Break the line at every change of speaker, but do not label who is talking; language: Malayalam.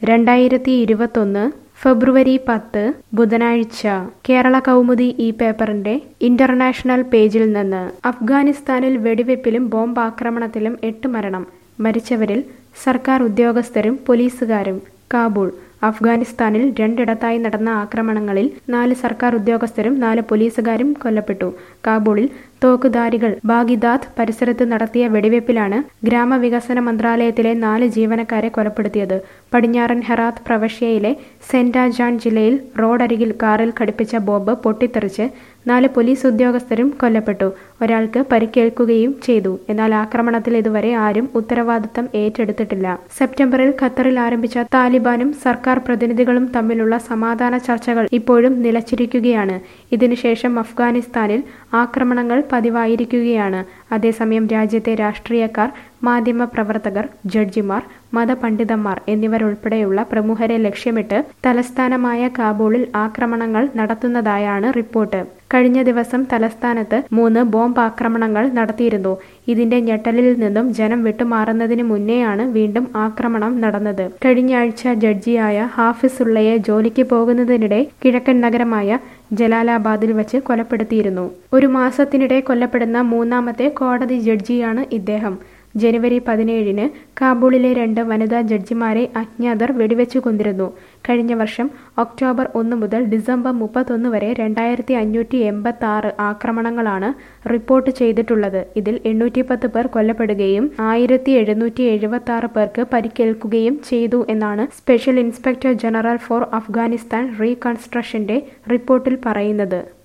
രണ്ടായിരത്തി ഇരുപത്തൊന്ന് ഫെബ്രുവരി പത്ത് ബുധനാഴ്ച കേരള കൗമുദി ഈ പേപ്പറിന്റെ ഇന്റർനാഷണൽ പേജിൽ നിന്ന് അഫ്ഗാനിസ്ഥാനിൽ വെടിവെപ്പിലും ബോംബാക്രമണത്തിലും എട്ട് മരണം മരിച്ചവരിൽ സർക്കാർ ഉദ്യോഗസ്ഥരും പോലീസുകാരും കാബൂൾ അഫ്ഗാനിസ്ഥാനിൽ രണ്ടിടത്തായി നടന്ന ആക്രമണങ്ങളിൽ നാല് സർക്കാർ ഉദ്യോഗസ്ഥരും നാല് പോലീസുകാരും കൊല്ലപ്പെട്ടു കാബൂളിൽ തോക്കുധാരികൾ ബാഗിദാദ് പരിസരത്ത് നടത്തിയ വെടിവെപ്പിലാണ് ഗ്രാമവികസന മന്ത്രാലയത്തിലെ നാല് ജീവനക്കാരെ കൊലപ്പെടുത്തിയത് പടിഞ്ഞാറൻ ഹെറാത്ത് പ്രവിശ്യയിലെ സെന്റാജാൻ ജില്ലയിൽ റോഡരികിൽ കാറിൽ ഘടിപ്പിച്ച ബോംബ് പൊട്ടിത്തെറിച്ച് നാല് പോലീസ് ഉദ്യോഗസ്ഥരും കൊല്ലപ്പെട്ടു ഒരാൾക്ക് പരിക്കേൽക്കുകയും ചെയ്തു എന്നാൽ ആക്രമണത്തിൽ ഇതുവരെ ആരും ഉത്തരവാദിത്തം ഏറ്റെടുത്തിട്ടില്ല സെപ്റ്റംബറിൽ ഖത്തറിൽ ആരംഭിച്ച താലിബാനും സർക്കാർ പ്രതിനിധികളും തമ്മിലുള്ള സമാധാന ചർച്ചകൾ ഇപ്പോഴും നിലച്ചിരിക്കുകയാണ് ഇതിനുശേഷം അഫ്ഗാനിസ്ഥാനിൽ ആക്രമണങ്ങൾ പതിവായിരിക്കുകയാണ് അതേസമയം രാജ്യത്തെ രാഷ്ട്രീയക്കാർ മാധ്യമപ്രവർത്തകർ ജഡ്ജിമാർ മതപണ്ഡിതന്മാർ എന്നിവരുൾപ്പെടെയുള്ള പ്രമുഖരെ ലക്ഷ്യമിട്ട് തലസ്ഥാനമായ കാബൂളിൽ ആക്രമണങ്ങൾ നടത്തുന്നതായാണ് റിപ്പോർട്ട് കഴിഞ്ഞ ദിവസം തലസ്ഥാനത്ത് മൂന്ന് ബോംബ് ആക്രമണങ്ങൾ നടത്തിയിരുന്നു ഇതിന്റെ ഞെട്ടലിൽ നിന്നും ജനം വിട്ടുമാറുന്നതിന് മുന്നേയാണ് വീണ്ടും ആക്രമണം നടന്നത് കഴിഞ്ഞ ആഴ്ച ജഡ്ജിയായ ഹാഫിസുള്ളയെ ജോലിക്ക് പോകുന്നതിനിടെ കിഴക്കൻ നഗരമായ ജലാലാബാദിൽ വെച്ച് കൊലപ്പെടുത്തിയിരുന്നു ഒരു മാസത്തിനിടെ കൊല്ലപ്പെടുന്ന മൂന്നാമത്തെ കോടതി ജഡ്ജിയാണ് ഇദ്ദേഹം ജനുവരി പതിനേഴിന് കാബൂളിലെ രണ്ട് വനിതാ ജഡ്ജിമാരെ അജ്ഞാതർ വെടിവെച്ചു കൊന്നിരുന്നു കഴിഞ്ഞ വർഷം ഒക്ടോബർ ഒന്ന് മുതൽ ഡിസംബർ മുപ്പത്തൊന്ന് വരെ രണ്ടായിരത്തി അഞ്ഞൂറ്റി എൺപത്തി ആറ് ആക്രമണങ്ങളാണ് റിപ്പോർട്ട് ചെയ്തിട്ടുള്ളത് ഇതിൽ എണ്ണൂറ്റി പത്ത് പേർ കൊല്ലപ്പെടുകയും ആയിരത്തി എഴുന്നൂറ്റി എഴുപത്തി ആറ് പേർക്ക് പരിക്കേൽക്കുകയും ചെയ്തു എന്നാണ് special inspector general for Afghanistan റീകൺസ്ട്രക്ഷന്റെ റിപ്പോർട്ടിൽ പറയുന്നത്